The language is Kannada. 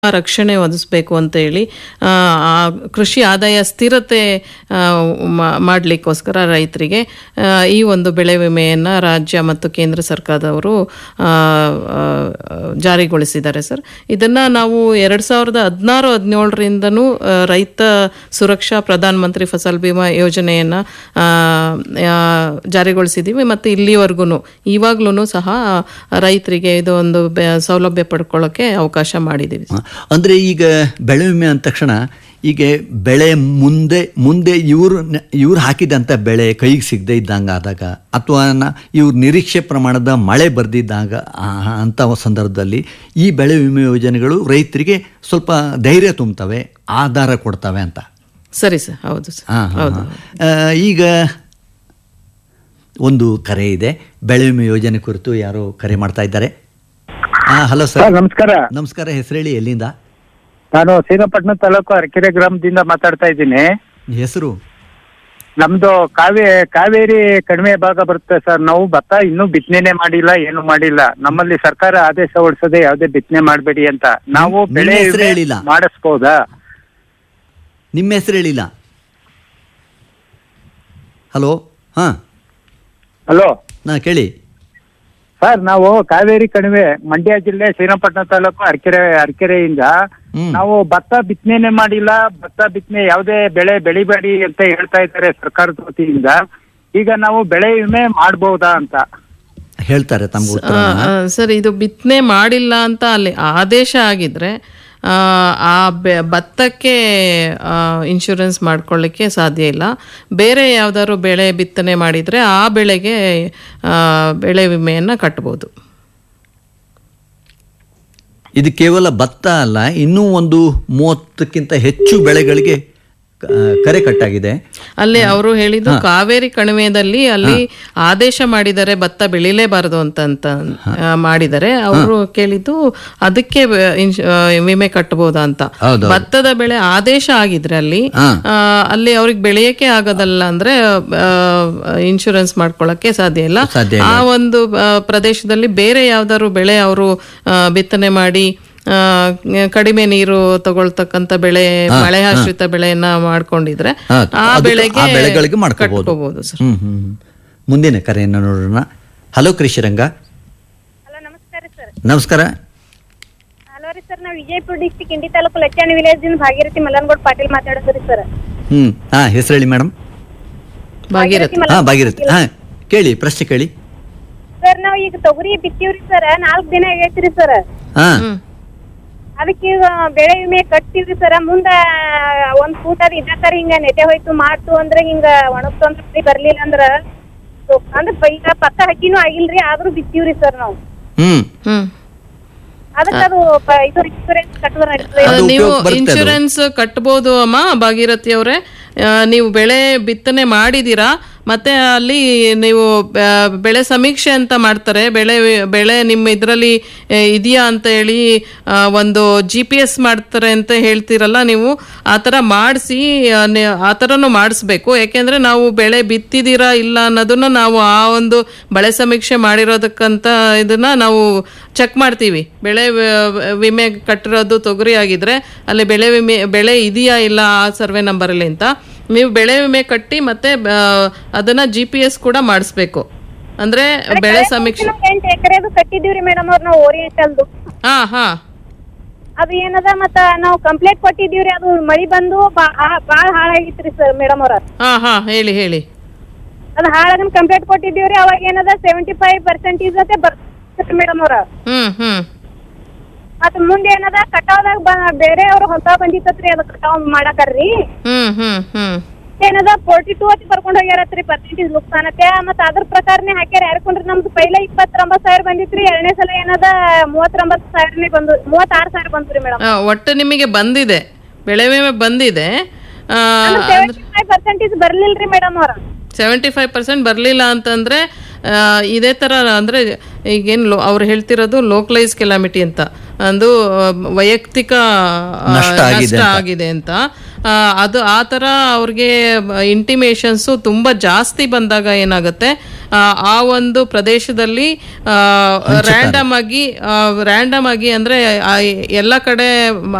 ರಕ್ಷಣೆ ಒದಗಿಸ್ಬೇಕು ಅಂತ ಹೇಳಿ ಆ, ಆ ಕೃಷಿ ಆದಾಯ ಸ್ಥಿರತೆ ಆ, ಮಾ- ಮಾಡ್ಲಿಕ್ಕೋಸ್ಕರ ರೈತರಿಗೆ ಆ, ಈ ಒಂದು ಬೆಳೆ ವಿಮೆಯನ್ನು ರಾಜ್ಯ ಮತ್ತು ಕೇಂದ್ರ ಸರ್ಕಾರದವರು ಆ, ಆ, ಜಾರಿಗೊಳಿಸಿದ್ದಾರೆ ಸರ್ ಇದನ್ನು ನಾವು ಎರಡು ಸಾವಿರದ ಹದಿನಾರು ಹದಿನೇಳರಿಂದನೂ ರೈತ ಸುರಕ್ಷಾ ಪ್ರಧಾನ ಮಂತ್ರಿ ಫಸಲ್ ಬಿಮಾ ಯೋಜನೆಯನ್ನು ಜಾರಿಗೊಳಿಸಿದ್ದೀವಿ ಮತ್ತು ಇಲ್ಲಿವರೆಗೂ ಇವಾಗ್ಲೂ ಸಹ ರೈತರಿಗೆ ಇದು ಒಂದು ಬೆ- ಸೌಲಭ್ಯ ಪಡ್ಕೊಳ್ಳೋಕ್ಕೆ ಅವಕಾಶ ಮಾಡಿದ್ದೀವಿ ಅಂದರೆ ಈಗ ಬೆಳೆ ವಿಮೆ ಅಂದ ತಕ್ಷಣ ಈಗ ಬೆಳೆ ಮುಂದೆ ಮುಂದೆ ಇವರು ಇವ್ರು ಹಾಕಿದಂಥ ಬೆಳೆ ಕೈಗೆ ಸಿಗದೆ ಇದ್ದಂಗೆ ಆದಾಗ ಅಥವಾ ನ- ಇವ್ರ ನಿರೀಕ್ಷೆ ಪ್ರಮಾಣದ ಮಳೆ ಬರ್ದಿದ್ದಾಗ ಆ- ಅಂಥ ಸಂದರ್ಭದಲ್ಲಿ ಈ ಬೆಳೆ ವಿಮೆ ಯೋಜನೆಗಳು ರೈತರಿಗೆ ಸ್ವಲ್ಪ ಧೈರ್ಯ ತುಂಬ್ತವೆ ಆಧಾರ ಕೊಡ್ತವೆ ಅಂತ ಸರಿ ಸರ್ ಹೌದು ಸರ್ ಹಾಂ ಹಾಂ ಈಗ ಒಂದು ಕರೆ ಇದೆ ಬೆಳೆ ವಿಮೆ ಯೋಜನೆ ಕುರಿತು ಯಾರೋ ಕರೆ ಮಾಡ್ತಾ ಇದ್ದಾರೆ ಹಾಂ ಹಲೋ ಸರ್ ಸರ್ ನಮಸ್ಕಾರ ನಮಸ್ಕಾರ ಹೆಸರೇಳಿ ಎಲ್ಲಿಂದ ನಾನು ಶ್ರೀರಂಗಪಟ್ಟಣ ತಾಲೂಕು ಅರಕೆರೆ ಗ್ರಾಮದಿಂದ ಮಾತಾಡ್ತಾ ಇದ್ದೀನಿ ಹೆಸರು ನಮ್ದು ಕಾವೇ ಕಾವೇರಿ ಕಡಿಮೆ ಭಾಗ ಬರುತ್ತೆ ಸರ್ ನಾವು ಭತ್ತ ಇನ್ನೂ ಬಿತ್ತನೆ ಮಾಡಿಲ್ಲ ಏನು ಮಾಡಿಲ್ಲ ನಮ್ಮಲ್ಲಿ ಸರ್ಕಾರ ಆದೇಶ ಹೊರಡಿಸದೆ ಯಾವುದೇ ಬಿತ್ತನೆ ಮಾಡಬೇಡಿ ಅಂತ ನಾವು ನಿಮ್ಮ ಬೆಳೆ ಹೆಸ್ರು ವಿಮೆ ಹೇಳಿಲ್ಲ. ಮಾಡಿಸ್ಬೋದಾ ನಿಮ್ಮ ಹೆಸರು ಹೇಳಿಲ್ಲ ಹಲೋ ಹಾಂ ಹಲೋ ನಾ ಕೇಳಿ ಸರ್ ನಾವು ಕಾವೇರಿ ಕಣಿವೆ ಮಂಡ್ಯ ಜಿಲ್ಲೆ ಶ್ರೀರಂಗಪಟ್ಟಣ ತಾಲೂಕು ಅರಕೆರೆ ಅರಕೆರೆಯಿಂದ ಹ್ಮ್. ನಾವು ಭತ್ತ ಬಿತ್ತನೆ ಮಾಡಿಲ್ಲ ಭತ್ತ ಬಿತ್ತನೆ ಯಾವುದೇ ಬೆಳೆ ಬೆಳಿಬೇಡಿ ಅಂತ ಹೇಳ್ತಾ ಇದ್ದಾರೆ ಸರ್ಕಾರದ ವತಿಯಿಂದ ಈಗ ನಾವು ಬೆಳೆ ವಿಮೆ ಮಾಡಬಹುದಾ ಅಂತ ಹೇಳ್ತಾರೆ ತಮ್ಗೆ ಉತ್ತರ ಆ, ಆ, ಸರ್ ಇದು ಬಿತ್ತನೆ ಮಾಡಿಲ್ಲ ಅಂತ ಅಲ್ಲಿ ಆದೇಶ ಆಗಿದ್ರೆ ಆ, ಆ ಬೆ- ಭತ್ತಕ್ಕೆ ಇನ್ಶೂರೆನ್ಸ್ ಮಾಡ್ಕೊಳ್ಳಿಕ್ಕೆ ಸಾಧ್ಯ ಇಲ್ಲ ಬೇರೆ ಯಾವ್ದಾದ್ರು ಬೆಳೆ ಬಿತ್ತನೆ ಮಾಡಿದರೆ ಆ ಬೆಳೆಗೆ ಆ, ಬೆಳೆ ವಿಮೆಯನ್ನು ಕಟ್ಬೋದು ಇದು ಕೇವಲ ಭತ್ತ ಅಲ್ಲ ಇನ್ನೂ ಒಂದು ಮೂವತ್ತಕ್ಕಿಂತ ಹೆಚ್ಚು ಬೆಳೆಗಳಿಗೆ ಕ- ಕರೆ ಕಟ್ಟಾಗಿದೆ ಅಲ್ಲಿ ಅವರು ಹೇಳಿದ್ದು ಕಾವೇರಿ ಕಣಿವೆಯಲ್ಲಿ ಅಲ್ಲಿ ಆದೇಶ ಮಾಡಿದ್ದಾರೆ ಭತ್ತ ಬೆಳಿಲೇಬಾರದು ಅಂತ ಅಂತ ಆ, ಮಾಡಿದ್ದಾರೆ ಅವರು ಕೇಳಿದ್ದು ಅದಕ್ಕೆ ಬ- ಇನ್ಶ್- ಆ, ವಿಮೆ ಕಟ್ಟಬಹುದಾ ಅಂತ ಹೌದು. ಭತ್ತದ ಬೆಳೆ ಆದೇಶ ಆಗಿದ್ರೆ ಅಲ್ಲಿ ಹಾ. ಆ, ಅಲ್ಲಿ ಅವ್ರಿಗೆ ಬೆಳೆಯಕ್ಕೆ ಆಗೋದಲ್ಲ ಅಂದ್ರೆ ಇನ್ಶೂರೆನ್ಸ್ ಮಾಡ್ಕೊಳ್ಳಕ್ಕೆ ಸಾಧ್ಯ ಇಲ್ಲ ಸಾಧ್ಯ ಇಲ್ಲ. ಆ ಒಂದು ಆ, ಪ್ರದೇಶದಲ್ಲಿ ಬೇರೆ ಯಾವ್ದಾದ್ರು ಬೆಳೆ ಅವರು ಬಿತ್ತನೆ ಮಾಡಿ ಆ, ಕಡಿಮೆ ನೀರು ತಗೊಳ್ತಕ್ಕಂತ ಬೆಳೆ ಮಳೆ ಆಶ್ರಿತ ಬೆಳೆಯನ್ನ ಮಾಡ್ಕೊಂಡಿದ್ರೆ ಹಾ, ಆ ಅದಕ್ಕೆ- ಬೆಳೆಗೆ ಆ ಬೆಳೆಗಳಿಗೆ ಮಾಡ್ಕೋಬಹುದು ಕಟ್ಕೋಬಹುದು ಸರ್ ಹ್ಮ್ ಹ್ಮ್ ಹ್ಮ್. ಮುಂದಿನ ಕರೆಯನ್ನು ನೋಡೋಣ ಹಲೋ ಕೃಷಿರಂಗ ಹಲೋ ನಮಸ್ಕಾರ ಸರ್ ನಮಸ್ಕಾರ ಹಲೋ ರೀ ಸರ್ ನಾವು ವಿಜಯಪುರ ಡಿಸ್ಟಿಕ್ ಇಂಡಿ ತಾಲೂಕು ಲಚ್ಚಾಣಿ ವಿಲೇಜ್ ಇಂದ ಭಾಗೀರಥಿ ಮಲ್ಲನಗೌಡ ಪಾಟೀಲ್ ಮಾತಾಡೋದ್ರಿ ಸರ್ ಹ್ಮ್ ಹಾ ಹೆಸರು ಹೇಳಿ ಮೇಡಮ್ ಭಾಗೀರಥಿ ಹಾ ಭಾಗಿರಥಿ ಹಾ ಕೇಳಿ ಪ್ರಶ್ನೆ ಕೇಳಿ ಸರ್ ನಾವು ಈಗ ತೊಗರಿ ಬಿತ್ತೀವ್ರಿ ಸರ್ ನಾಲ್ಕು ದಿನ ಆಗೈತ್ರಿ ಸರ್ ಹಾ ಹ್ಮ್ ಅದಕ್ಕೆ ಈಗ ಬೆಳೆ ವಿಮೆ ಕಟ್ತೀವ್ರಿ ಸರ್ ಮುಂದ ಒಂದ್ ಫೂಟ್ ಅದ್ ಇದ್ದಾರ ಹಿಂಗ ನೆಟೆ ಹೋಯ್ತು ಮಾಡ್ತು ಅಂದ್ರ ಹಿಂಗ ಒಣಗ್ತು ಅಂದ್ರ ಮಳಿ ಬರ್ಲಿಲ್ಲ ಅಂದ್ರ ಸೊ, ಅಂದ್ರ ಪ- ಈಗ ಪಕ್ಕ ಹಕ್ಕಿನೂ ಆಗಿಲ್ರಿ ಆದ್ರೂ ಬಿತ್ತೀವ್ರಿ ಸರ್ ನಾವು ಹ್ಮ್ ಹ್ಮ್ ಅದಕ್ಕೆ ಅದು ಪ- ಇದು ಇನ್ಶೂರೆನ್ಸ್ ಕಟ್ಟುವ ನಡೀತದೆ ಅದು ನೀವು ಉಪಯೋಗ ಬರುತ್ತೆ ಅದು. ಇನ್ಶೂರೆನ್ಸ್ ಕಟ್ಬೋದು ಅಮ್ಮ ಭಾಗೀರಥಿ ಅವರೇ ನೀವು ಬೆಳೆ ಬಿತ್ತನೆ ಮಾಡಿದೀರಾ ಮತ್ತೆ ಅಲ್ಲಿ ನೀವು ಆ, ಬೆಳೆ ಸಮೀಕ್ಷೆ ಅಂತ ಮಾಡ್ತಾರೆ ಬೆಳೆ ಬೆಳೆ ನಿಮ್ಮ ಇದರಲ್ಲಿ ಇದೆಯಾ ಅಂತ ಹೇಳಿ ಆ, ಒಂದು ಜಿ ಪಿ ಎಸ್ ಮಾಡ್ತಾರೆ ಅಂತ ಹೇಳ್ತೀರಲ್ಲ ನೀವು ಆ ಥರ ಮಾಡಿಸಿ ಆ ಥರನೂ ಮಾಡಿಸ್ಬೇಕು ಯಾಕೆಂದ್ರೆ ನಾವು ಬೆಳೆ ಬಿತ್ತಿದ್ದೀರಾ ಇಲ್ಲ ಅನ್ನೋದನ್ನ ನಾವು ಆ ಒಂದು ಬೆಳೆ ಸಮೀಕ್ಷೆ ಮಾಡಿರೋದಕ್ಕಂತ ಇದನ್ನ ನಾವು ಚೆಕ್ ಮಾಡ್ತೀವಿ ಬೆಳೆ ವ- ವಿಮೆ ಕಟ್ಟಿರೋದು ತೊಗರಿ ಆಗಿದ್ರೆ ಅಲ್ಲಿ ಬೆಳೆ ವಿಮೆ ಬೆಳೆ ಇದೆಯಾ ಇಲ್ಲ ಆ ಸರ್ವೆ ನಂಬರಲ್ಲಿ ಅಂತ ನೀವು ಬೆಳೆ ವಿಮೆ ಕಟ್ಟಿ ಮತ್ತೆ ಆ, ಅದನ್ನ ಜಿ ಪಿ ಎಸ್ ಕೂಡ ಮಾಡಿಸ್ಬೇಕು ಅಂದ್ರೆ ಬೆಳೆ ಸಮೀಕ್ಷೆ ಎಂಟು ಎಕರೆದು ಕಟ್ಟಿದೀವ್ರಿ ಮೇಡಮ್ ಅವ್ರ ನಾವು ಓರಿಯೆಂಟಲ್ದು ಹಾ ಹಾ ಅದು ಏನದ ಮತ್ತ ನಾವು ಕಂಪ್ಲೇಂಟ್ ಕೊಟ್ಟಿದೀವ್ರಿ ಅದು ಮಳಿ ಬಂದು ಬಾ- ಆ- ಬಾಳ ಹಾಳಾಗಿತ್ರಿ ಸರ್ ಮೇಡಮ್ ಅವ್ರ ಹಾ ಹಾ ಹೇಳಿ ಹೇಳಿ ಅದು ಹಾಳಾಗನ್ ಕಂಪ್ಲೇಂಟ್ ಕೊಟ್ಟಿದೀವ್ರಿ ಅವಾಗ ಏನದ ಸೆವೆಂಟಿ ಫೈವ್ ಪರ್ಸೆಂಟೇಜ್ ಅತ್ತೆ ಬರ್ತಾರೆ ಮೇಡಮ್ ಅವ್ರ ಹ್ಮ್ ಹ್ಮ್ ಮತ್ತ ಮುಂದೆ ಏನದ ಕಟಾವ್ದಾಗ ಬ- ಬೇರೆ ಅವ್ರ ಹೊಸ ಬಂದಿತ್ತತ್ರಿ ಅದ ಕಟಾವ್ ಮಾಡಾಕರ್ರಿ ಹ್ಮ್ ಹ್ಮ್ ಹ್ಮ್ ಏನದ ಫೋರ್ಟಿ ಟೂ ಅತಿ ಬರ್ಕೊಂಡ್ ಹೋಗ್ಯಾರತ್ರಿ ಪರ್ಸೆಂಟೇಜ್ ನುಕ್ಸಾನತೆ ಮತ್ತ ಅದ್ರ ಪ್ರಕಾರನೇ ಹಾಕ್ಯಾರ ಯಾರ್ಕೊಂಡ್ರಿ ನಮ್ದು ಪೈಲ ಇಪ್ಪತ್ತೊಂಬತ್ತು ಸಾವಿರ ಬಂದಿತ್ರಿ ಎರಡನೇ ಸಲ ಏನದ ಮೂವತ್ತೊಂಬತ್ತು ಸಾವಿರನೇ ಬಂದು ಮೂವತ್ತಾರು ಸಾವಿರ ಬಂತ್ರಿ ಮೇಡಮ್ ಆ, ಒಟ್ಟು ನಿಮಗೆ ಬಂದಿದೆ ಬೆಳೆ ವಿಮೆ ಬಂದಿದೆ ಆ, ಅಂದ್ರೆ ಸೆವೆಂಟಿ ಫೈವ್ ಪರ್ಸೆಂಟೇಜ್ ಬರ್ಲಿಲ್ರಿ ಮೇಡಮ್ ಅವ್ರ ಸೆವೆಂಟಿ ಫೈವ್ ಪರ್ಸೆಂಟ್ ಬರಲಿಲ್ಲ ಅಂತಂದರೆ ಇದೇ ಥರ ಅಂದರೆ ಈಗೇನು ಲೋ ಅವ್ರು ಹೇಳ್ತಿರೋದು ಲೋಕಲೈಸ್ ಕೆಲಾಮಿಟಿ ಅಂತ ಒಂದು ಆ, ವೈಯಕ್ತಿಕ ಆ, ನಷ್ಟ ಆಗಿದೆ ನಷ್ಟ ಅಂತ. ಆಗಿದೆ ಅಂತ ಆ, ಅದು ಆ ಥರ ಅವ್ರಿಗೆ ಇಂಟಿಮೇಷನ್ಸು ತುಂಬ ಜಾಸ್ತಿ ಬಂದಾಗ ಏನಾಗುತ್ತೆ ಆ, ಆ ಒಂದು ಪ್ರದೇಶದಲ್ಲಿ ರ್ಯಾಂಡಮ್ ಆಗಿ ರ್ಯಾಂಡಮ್ ಆಗಿ ಅಂದರೆ ಎಲ್ಲ ಕಡೆ